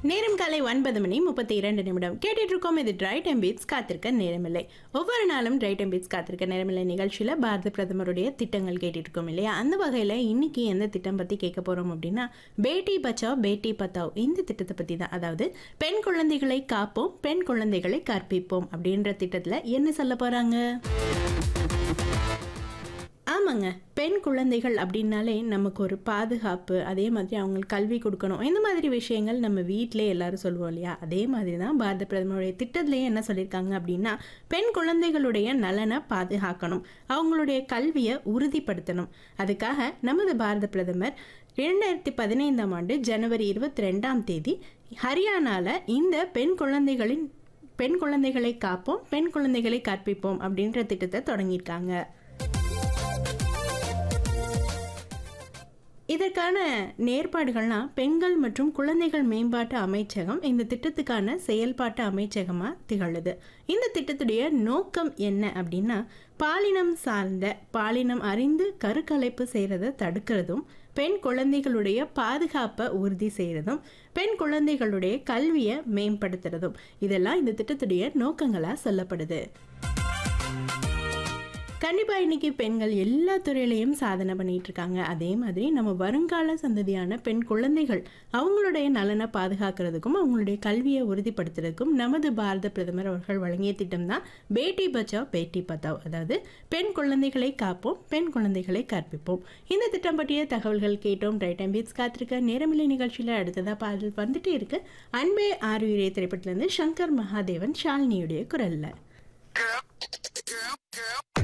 நேரம் காலை ஒன்பது மணி முப்பத்தி இரண்டு நிமிடம் கேட்டுட்டு இருக்கோம் இது ரைட் அண்ட் பீட்ஸ் காத்திருக்க நேரமில்லை ஒவ்வொரு நாளும் ரைட் அண்ட் பீட்ஸ் காத்திருக்க நேரமில்லை நிகழ்ச்சியில் பாரத பிரதமருடைய திட்டங்கள் கேட்டுட்டு இருக்கோம் இல்லையா அந்த வகையில் இன்னைக்கு எந்த திட்டம் பற்றி கேட்க போகிறோம் அப்படின்னா பேட்டி பச்சாவ் பேட்டி பத்தாவ் இந்த திட்டத்தை பற்றி தான் அதாவது பெண் குழந்தைகளை காப்போம் பெண் குழந்தைகளை கற்பிப்போம் அப்படின்ற திட்டத்தில் என்ன சொல்ல போகிறாங்க ஆமாங்க பெண் குழந்தைகள் அப்படின்னாலே நமக்கு ஒரு பாதுகாப்பு அதே மாதிரி அவங்களுக்கு கல்வி கொடுக்கணும் இந்த மாதிரி விஷயங்கள் நம்ம வீட்டிலே எல்லாரும் சொல்லுவோம் இல்லையா அதே மாதிரி தான் பாரத பிரதமருடைய திட்டத்திலேயே என்ன சொல்லியிருக்காங்க அப்படின்னா பெண் குழந்தைகளுடைய நலனை பாதுகாக்கணும் அவங்களுடைய கல்வியை உறுதிப்படுத்தணும் அதுக்காக நமது பாரத பிரதமர் இரண்டாயிரத்தி பதினைந்தாம் ஆண்டு ஜனவரி இருபத்தி ரெண்டாம் தேதி ஹரியானாவில் இந்த பெண் குழந்தைகளின் பெண் குழந்தைகளை காப்போம் பெண் குழந்தைகளை கற்பிப்போம் அப்படின்ற திட்டத்தை தொடங்கியிருக்காங்க இதற்கான நேர்பாடுகள்லாம் பெண்கள் மற்றும் குழந்தைகள் மேம்பாட்டு அமைச்சகம் இந்த திட்டத்துக்கான செயல்பாட்டு அமைச்சகமாக திகழுது இந்த திட்டத்துடைய நோக்கம் என்ன அப்படின்னா பாலினம் சார்ந்த பாலினம் அறிந்து கருக்கலைப்பு செய்கிறத தடுக்கிறதும் பெண் குழந்தைகளுடைய பாதுகாப்பை உறுதி செய்கிறதும் பெண் குழந்தைகளுடைய கல்வியை மேம்படுத்துறதும் இதெல்லாம் இந்த திட்டத்துடைய நோக்கங்களாக சொல்லப்படுது கண்டிப்பாக இன்னைக்கு பெண்கள் எல்லா துறையிலையும் சாதனை பண்ணிட்டு இருக்காங்க அதே மாதிரி நம்ம வருங்கால சந்ததியான பெண் குழந்தைகள் அவங்களுடைய நலனை பாதுகாக்கிறதுக்கும் அவங்களுடைய கல்வியை உறுதிப்படுத்துறதுக்கும் நமது பாரத பிரதமர் அவர்கள் வழங்கிய திட்டம் தான் பேட்டி பச்சாவ் பேட்டி பத்தாவ் அதாவது பெண் குழந்தைகளை காப்போம் பெண் குழந்தைகளை கற்பிப்போம் இந்த திட்டம் பற்றிய தகவல்கள் கேட்டோம் ரைட் டைம் பீட்ஸ் காத்திருக்க நேரமில்லை நிகழ்ச்சியில் அடுத்ததாக பாடல் வந்துட்டே இருக்கு அன்பே ஆறுயிரே திரைப்படத்திலிருந்து சங்கர் மகாதேவன் ஷாலினியுடைய குரல்ல Girl, girl, girl,